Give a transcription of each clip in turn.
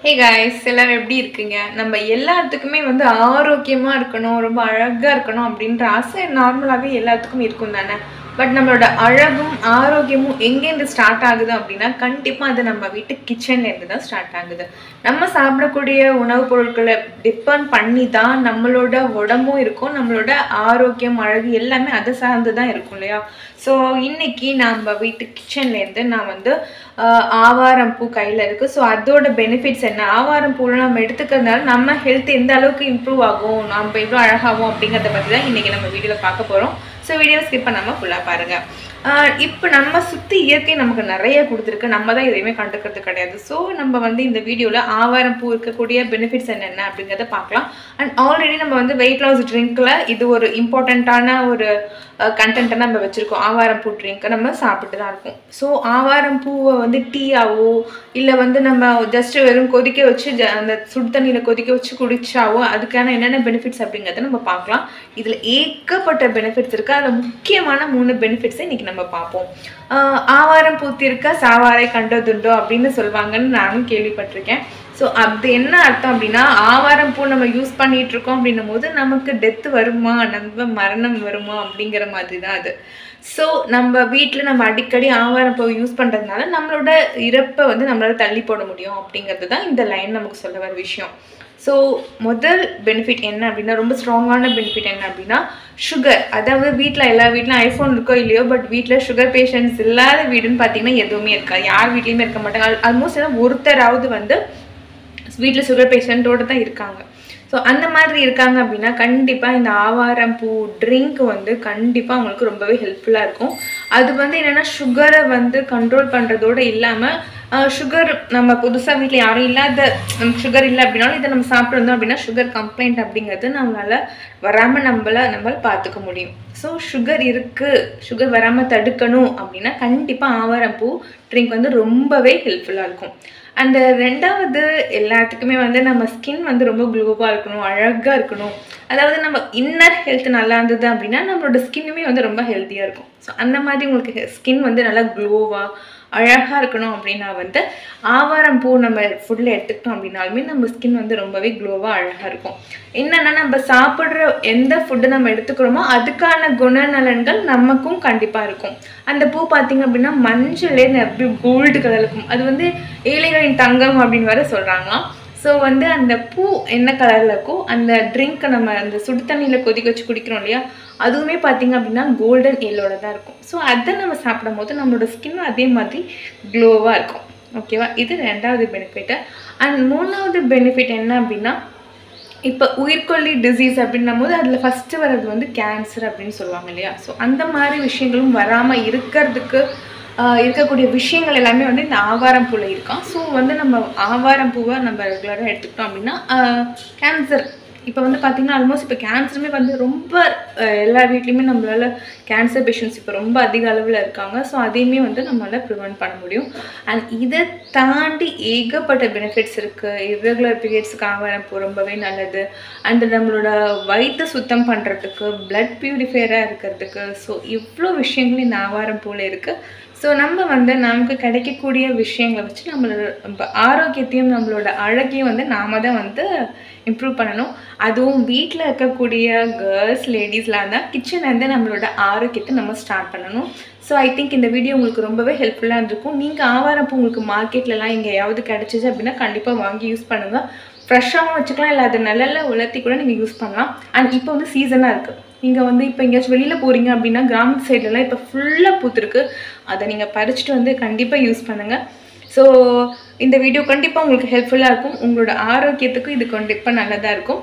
hey guys எல்லாரும் எப்படி இருக்கீங்க நம்ம எல்லாத்துக்குமே வந்து ஆரோக்கியமாக இருக்கணும் ரொம்ப அழகாக இருக்கணும் அப்படின்ற ஆசை நார்மலாகவே எல்லாத்துக்கும் இருக்கும் தானே பட் நம்மளோட அழகும் ஆரோக்கியமும் எங்கேருந்து ஸ்டார்ட் ஆகுது அப்படின்னா கண்டிப்பாக அது நம்ம வீட்டு கிச்சன்லேருந்து தான் ஸ்டார்ட் ஆகுது நம்ம சாப்பிடக்கூடிய உணவுப் பொருட்களை டிபெண்ட் பண்ணி தான் நம்மளோட உடம்பும் இருக்கும் நம்மளோட ஆரோக்கியம் அழகு எல்லாமே அதை சார்ந்து தான் இருக்கும் இல்லையா ஸோ இன்னைக்கு நம்ம வீட்டு கிச்சன்லேருந்து நான் வந்து ஆஹ், ஆவாரம் பூ கையில் இருக்குது ஸோ அதோட பெனிஃபிட்ஸ் என்ன ஆவாரம் பூவில் நம்ம எடுத்துக்கிறதுனால நம்ம ஹெல்த் எந்த அளவுக்கு இம்ப்ரூவ் ஆகும் நம்ம எவ்வளோ அழகாகும் அப்படிங்கிறத பற்றி தான் இன்றைக்கி நம்ம வீடியோவில் பார்க்க போகிறோம் ஸோ வீடியோ ஸ்கிப் பண்ணாமல் ஃபுல்லாக பாருங்கள் இப்போ நம்ம சுற்றி இயற்கை நமக்கு நிறைய கொடுத்துருக்கு நம்ம தான் எதையுமே கண்டுக்கிறது கிடையாது ஸோ நம்ம வந்து இந்த வீடியோவில் ஆவாரம் பூ இருக்கக்கூடிய பெனிஃபிட்ஸ் என்னென்ன அப்படிங்கிறத பார்க்கலாம் அண்ட் ஆல்ரெடி நம்ம வந்து வெயிட் லாஸ் ட்ரிங்க்கில் இது ஒரு இம்பார்ட்டண்ட்டான ஒரு கண்டென்ட்டை நம்ம வச்சுருக்கோம் ஆவாரம் பூ ட்ரிங்க்கை நம்ம சாப்பிட்டு தான் இருக்கோம் ஸோ ஆவாரம் பூவை வந்து டீயாவோ இல்லை வந்து நம்ம ஜஸ்ட் வெறும் கொதிக்க வச்சு ஜ- அந்த சுடு தண்ணியில் கொதிக்க வச்சு குடிச்சாவோ அதுக்கான என்னென்ன பெனிஃபிட்ஸ் அப்படிங்கிறத நம்ம பார்க்கலாம் இதில் ஏகப்பட்ட பெனிஃபிட்ஸ் இருக்குது அதில் முக்கியமான மூணு பெனிஃபிட்ஸை இன்றைக்கி நம்ம பார்ப்போம் ஆஹ் ஆவாரம் பூத்திருக்க சாவாரை கண்டதுண்டோ அப்படின்னு சொல்லுவாங்கன்னு நானும் கேள்விப்பட்டிருக்கேன் ஸோ அது என்ன அர்த்தம் அப்படின்னா ஆவாரம் பூ நம்ம யூஸ் பண்ணிட்டு இருக்கோம் அப்படின்னும் போது நமக்கு டெத்து வருமா நம்ம மரணம் வருமா அப்படிங்கிற மாதிரி தான் அது ஸோ நம்ம வீட்டில் நம்ம அடிக்கடி ஆவாரம் பூ யூஸ் பண்ணுறதுனால நம்மளோட இறப்பை வந்து நம்மளால தள்ளி போட முடியும் அப்படிங்கிறது தான் இந்த லைன் நமக்கு சொல்ல வர விஷயம் ஸோ முதல் பெனிஃபிட் என்ன அப்படின்னா ரொம்ப ஸ்ட்ராங்கான பெனிஃபிட் என்ன அப்படின்னா சுகர் அதாவது வீட்டில் எல்லா வீட்லையும் ஐஃபோன் இருக்கோ இல்லையோ பட் வீட்டில் சுகர் பேஷண்ட்ஸ் இல்லாத வீடுன்னு பார்த்தீங்கன்னா எதுவுமே இருக்காது யார் வீட்லேயுமே இருக்க மாட்டாங்க ஆல்மோஸ்ட் ஒருத்தராவது வந்து வீட்டில் சுகர் பேஷண்ட்டோடு தான் இருக்காங்க ஸோ அந்த மாதிரி இருக்காங்க அப்படின்னா கண்டிப்பாக இந்த ஆவாரம் பூ ட்ரிங்க் வந்து கண்டிப்பாக அவங்களுக்கு ரொம்பவே ஹெல்ப்ஃபுல்லாக இருக்கும் அது வந்து என்னென்னா சுகரை வந்து கண்ட்ரோல் பண்ணுறதோடு இல்லாமல் சுகர் நம்ம புதுசாக வீட்டில் யாரும் இல்லாத சுகர் இல்லை அப்படின்னாலும் இதை நம்ம சாப்பிட்ருந்தோம் அப்படின்னா சுகர் கம்ப்ளைண்ட் அப்படிங்கிறது நம்மளால் வராமல் நம்மள நம்மளால் பார்த்துக்க முடியும் ஸோ சுகர் இருக்குது சுகர் வராமல் தடுக்கணும் அப்படின்னா கண்டிப்பாக ஆவாரம் பூ ட்ரிங்க் வந்து ரொம்பவே ஹெல்ப்ஃபுல்லாக இருக்கும் அண்ட் ரெண்டாவது எல்லாத்துக்குமே வந்து நம்ம ஸ்கின் வந்து ரொம்ப க்ளோவாக இருக்கணும் அழகாக இருக்கணும் அதாவது நம்ம இன்னர் ஹெல்த் நல்லா இருந்தது அப்படின்னா நம்மளோட ஸ்கின்னுமே வந்து ரொம்ப ஹெல்த்தியாக இருக்கும் ஸோ அந்த மாதிரி உங்களுக்கு ஸ்கின் வந்து நல்லா க்ளோவாக அழகாக இருக்கணும் அப்படின்னா வந்து ஆவாரம் பூ நம்ம ஃபுட்டில் எடுத்துக்கிட்டோம் அப்படின்னாலுமே நம்ம ஸ்கின் வந்து ரொம்பவே க்ளோவாக அழகாக இருக்கும் என்னென்னா நம்ம சாப்பிட்ற எந்த ஃபுட்டு நம்ம எடுத்துக்கிறோமோ அதுக்கான குணநலன்கள் நமக்கும் கண்டிப்பாக இருக்கும் அந்த பூ பார்த்தீங்க அப்படின்னா மஞ்சளே அப்படி கோல்டு கலர் இருக்கும் அது வந்து ஏழைகளின் தங்கம் அப்படின்னு வேற சொல்கிறாங்களாம் ஸோ வந்து அந்த பூ என்ன கலரில் இருக்கோ அந்த ட்ரிங்க்கை நம்ம அந்த சுடு தண்ணியில் கொதிக்க வச்சு குடிக்கிறோம் இல்லையா அதுவுமே பார்த்தீங்க அப்படின்னா கோல்டன் எல்லோட தான் இருக்கும் ஸோ அதை நம்ம சாப்பிடும் போது நம்மளோட ஸ்கின் அதே மாதிரி க்ளோவாக இருக்கும் ஓகேவா இது ரெண்டாவது பெனிஃபிட்டு அண்ட் மூணாவது பெனிஃபிட் என்ன அப்படின்னா இப்போ உயிர்கொல்லி டிசீஸ் அப்படின்னும் போது அதில் ஃபஸ்ட்டு வர்றது வந்து கேன்சர் அப்படின்னு சொல்லுவாங்க இல்லையா ஸோ அந்த மாதிரி விஷயங்களும் வராமல் இருக்கிறதுக்கு ஆஹ், இருக்கக்கூடிய விஷயங்கள் எல்லாமே வந்து இந்த ஆவாரம் பூவில் இருக்கான் ஸோ வந்து நம்ம ஆவாரம் பூவை நம்ம ரெகுலராக எடுத்துக்கிட்டோம் அப்படின்னா கேன்சர் இப்போ வந்து பார்த்திங்கன்னா ஆல்மோஸ்ட் இப்போ கேன்சருமே வந்து ரொம்ப ஆஹ், எல்லா வீட்லேயுமே நம்மளால கேன்சர் பேஷண்ட்ஸ் இப்போ ரொம்ப அதிக அளவில் இருக்காங்க ஸோ அதையுமே வந்து நம்மளால் ப்ரிவெண்ட் பண்ண முடியும் அண்ட் இதை தாண்டி ஏகப்பட்ட பெனிஃபிட்ஸ் இருக்குது irregular பீரியட்ஸுக்கு ஆவாரம் பூ ரொம்பவே நல்லது அண்ட் நம்மளோட வயிற்று சுத்தம் பண்ணுறதுக்கு பிளட் பியூரிஃபையராக இருக்கிறதுக்கு ஸோ இவ்வளோ விஷயங்கள் இந்த ஆவாரம் பூவில் இருக்குது ஸோ நம்ம வந்து நமக்கு கிடைக்கக்கூடிய விஷயங்களை வச்சு நம்மளோட நம்ம ஆரோக்கியத்தையும் நம்மளோட அழகையும் வந்து நாம தான் வந்து இம்ப்ரூவ் பண்ணணும் அதுவும் வீட்டில் இருக்கக்கூடிய கேர்ள்ஸ் லேடிஸ்லாம் தான் கிச்சன்லேருந்து நம்மளோட ஆரோக்கியத்தை நம்ம ஸ்டார்ட் பண்ணணும் ஸோ ஐ திங்க் இந்த வீடியோ உங்களுக்கு ரொம்பவே ஹெல்ப்ஃபுல்லாக இருந்திருக்கும் நீங்கள் ஆவாரப்பூ உங்களுக்கு மார்க்கெட்லலாம் எங்கேயாவது கிடச்சிச்சு அப்படின்னா கண்டிப்பாக வாங்கி யூஸ் பண்ணுங்கள் ஃப்ரெஷ்ஷாகவும் வச்சுக்கலாம் இல்லை அது நல்ல உலர்த்தி கூட நீங்கள் யூஸ் பண்ணலாம் அண்ட் இப்போ வந்து சீசனாக இருக்குது நீங்கள் வந்து இப்போ எங்கேயாச்சும் வெளியில் போகிறீங்க அப்படின்னா கிராமத்து சைட்லலாம் இப்போ ஃபுல்லாக பூத்துருக்கு அதை நீங்கள் பறிச்சுட்டு வந்து கண்டிப்பாக யூஸ் பண்ணுங்கள் ஸோ இந்த வீடியோ கண்டிப்பாக உங்களுக்கு ஹெல்ப்ஃபுல்லாக இருக்கும் உங்களோட ஆரோக்கியத்துக்கும் இது கண்டிப்பாக நல்லதாக இருக்கும்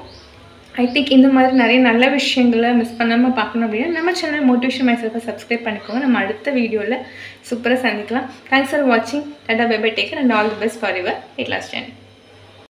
ஐ திங்க் இந்த மாதிரி நிறைய நல்ல விஷயங்களை மிஸ் பண்ணாமல் பார்க்கணும் அப்படின்னா நம்ம சேனல் மோட்டிவேஷன் மைசெல்ஃபை சப்ஸ்கிரைப் பண்ணிக்கோங்க நம்ம அடுத்த வீடியோவில் சூப்பராக சந்திக்கலாம் தேங்க்ஸ் ஃபார் வாட்சிங் ta ta bye bye take care and all the best for your it last time